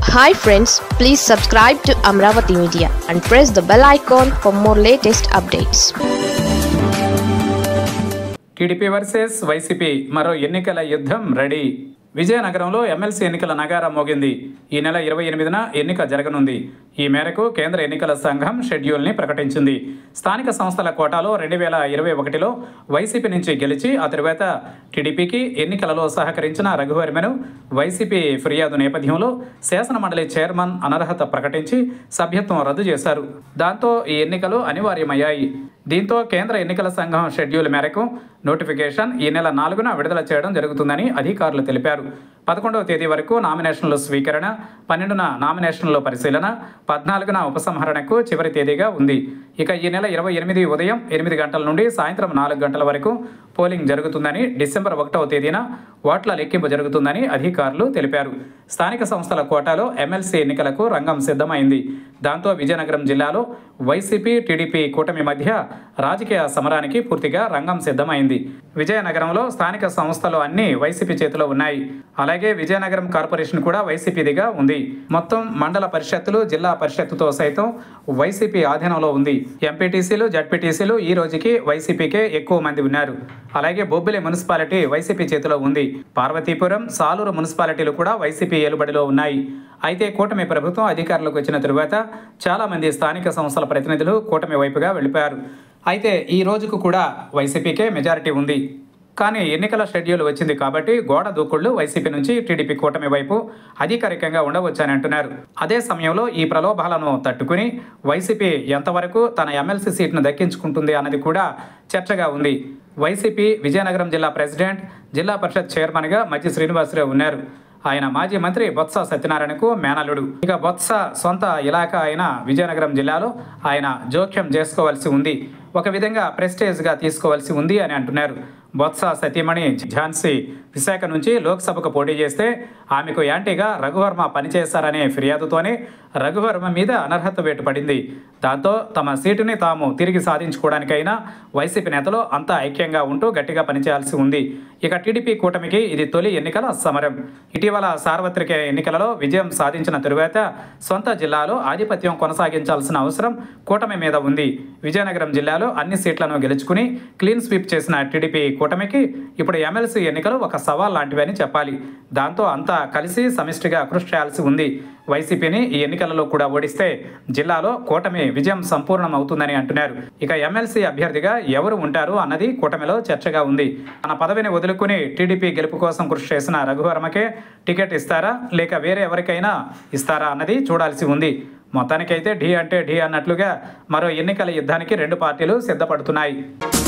hi friends please subscribe to Amaravati media and press the bell icon for more latest updates TDP versus YCP మరో ఎన్నికల యుద్ధం ready విజయనగరంలో MLC ఎన్నికల నగారా మోగింది ఈ నెల ఇరవై ఎనిమిదిన ఎన్నిక జరగనుంది ఈ మేరకు కేంద్ర ఎన్నికల సంఘం షెడ్యూల్ని ప్రకటించింది స్థానిక సంస్థల కోటాలో రెండు వేల ఇరవై ఒకటిలో వైసీపీ నుంచి గెలిచి ఆ తరువాత టీడీపీకి ఎన్నికలలో సహకరించిన రఘువర్మను వైసీపీ ఫిర్యాదు నేపథ్యంలో శాసనమండలి చైర్మన్ అనర్హత ప్రకటించి సభ్యత్వం రద్దు చేశారు దాంతో ఈ ఎన్నికలు అనివార్యమయ్యాయి దీంతో కేంద్ర ఎన్నికల సంఘం షెడ్యూల్ మేరకు నోటిఫికేషన్ ఈ నెల నాలుగున విడుదల చేయడం జరుగుతుందని అధికారులు తెలిపారు పదకొండవ తేదీ వరకు నామినేషన్ల స్వీకరణ పన్నెండున నామినేషన్ల పరిశీలన పద్నాలుగున ఉపసంహరణకు చివరి తేదీగా ఉంది ఇక ఈ నెల ఇరవై ఎనిమిది ఉదయం ఎనిమిది గంటల నుండి సాయంత్రం నాలుగు గంటల వరకు పోలింగ్ జరుగుతుందని డిసెంబర్ ఒకటవ తేదీన ఓట్ల లెక్కింపు జరుగుతుందని అధికారులు తెలిపారు స్థానిక సంస్థల కోటాలో ఎమ్మెల్సీ ఎన్నికలకు రంగం సిద్ధమైంది దాంతో విజయనగరం జిల్లాలో వైసీపీ టీడీపీ కూటమి మధ్య రాజకీయ సమరానికి పూర్తిగా రంగం సిద్ధమైంది విజయనగరంలో స్థానిక సంస్థలు అన్నీ వైసీపీ చేతిలో ఉన్నాయి అలాగే విజయనగరం కార్పొరేషన్ కూడా వైసీపీదిగా ఉంది మొత్తం మండల పరిషత్తులు జిల్లా పరిషత్తుతో సైతం వైసీపీ ఆధీనంలో ఉంది ఎంపీటీసీలు జడ్పీటీసీలు ఈ రోజుకి వైసీపీకే ఎక్కువ మంది ఉన్నారు అలాగే బొబ్బిలి మున్సిపాలిటీ వైసీపీ చేతిలో ఉంది పార్వతీపురం సాలూరు మున్సిపాలిటీలు కూడా వైసీపీ ఏలుబడిలో ఉన్నాయి అయితే కూటమి ప్రభుత్వం అధికారంలోకి వచ్చిన తరువాత చాలా మంది స్థానిక సంస్థల ప్రతినిధులు కూటమి వైపుగా వెళ్ళిపోయారు అయితే ఈ రోజుకు కూడా వైసీపీకే మెజారిటీ ఉంది కానీ ఎన్నికల షెడ్యూల్ వచ్చింది కాబట్టి గోడ దూకుళ్లు వైసీపీ నుంచి టీడీపీ కూటమి వైపు అధికారికంగా ఉండవచ్చని అంటున్నారు అదే సమయంలో ఈ ప్రలోభాలను తట్టుకుని వైసీపీ ఎంతవరకు తన ఎమ్మెల్సీ సీట్ను దక్కించుకుంటుంది అన్నది కూడా చర్చగా ఉంది వైసీపీ విజయనగరం జిల్లా ప్రెసిడెంట్ జిల్లా పరిషత్ చైర్మన్గా మధ్య శ్రీనివాసరావు ఉన్నారు ఆయన మాజీ మంత్రి బొత్స సత్యనారాయణకు మేనల్లుడు ఇక బొత్స సొంత ఇలాకా అయిన విజయనగరం జిల్లాలో ఆయన జోక్యం చేసుకోవాల్సి ఉంది ఒక విధంగా ప్రెస్టేజ్గా తీసుకోవాల్సి ఉంది అని అంటున్నారు బొత్స సతీమణి ఝాన్సీ విశాఖ నుంచి లోక్సభకు పోటీ చేస్తే ఆమెకు యాంటీగా రఘువర్మ పనిచేశారనే ఫిర్యాదుతోనే రఘువర్మ మీద అనర్హత వేటు పడింది దాంతో తమ సీటుని తాము తిరిగి సాధించుకోవడానికైనా వైసీపీ నేతలు అంతా ఐక్యంగా ఉంటూ గట్టిగా పనిచేయాల్సి ఉంది ఇక టీడీపీ కూటమికి ఇది తొలి ఎన్నికల సమరం ఇటీవల సార్వత్రిక ఎన్నికలలో విజయం సాధించిన తరువాత సొంత జిల్లాలో ఆధిపత్యం కొనసాగించాల్సిన అవసరం కూటమి మీద ఉంది విజయనగరం జిల్లాలో అన్ని సీట్లను గెలుచుకుని క్లీన్ స్వీప్ చేసిన టీడీపీ కూటమికి ఇప్పుడు ఎమ్మెల్సీ ఎన్నికలు ఒక సవాల్ లాంటివని చెప్పాలి దాంతో అంతా కలిసి సమిష్టిగా కృషి చేయాల్సి ఉంది వైసీపీని ఈ ఎన్నికలలో కూడా ఓడిస్తే జిల్లాలో కూటమి విజయం సంపూర్ణం అవుతుందని అంటున్నారు ఇక ఎమ్మెల్సీ అభ్యర్థిగా ఎవరు ఉంటారు అన్నది కూటమిలో చర్చగా ఉంది తన పదవిని వదులుకుని టీడీపీ గెలుపు కోసం కృషి చేసిన రఘువర్మకే టికెట్ ఇస్తారా లేక వేరే ఎవరికైనా ఇస్తారా అన్నది చూడాల్సి ఉంది మొత్తానికైతే ఢీ అంటే ఢీ అన్నట్లుగా మరో ఎన్నికల యుద్ధానికి రెండు పార్టీలు సిద్ధపడుతున్నాయి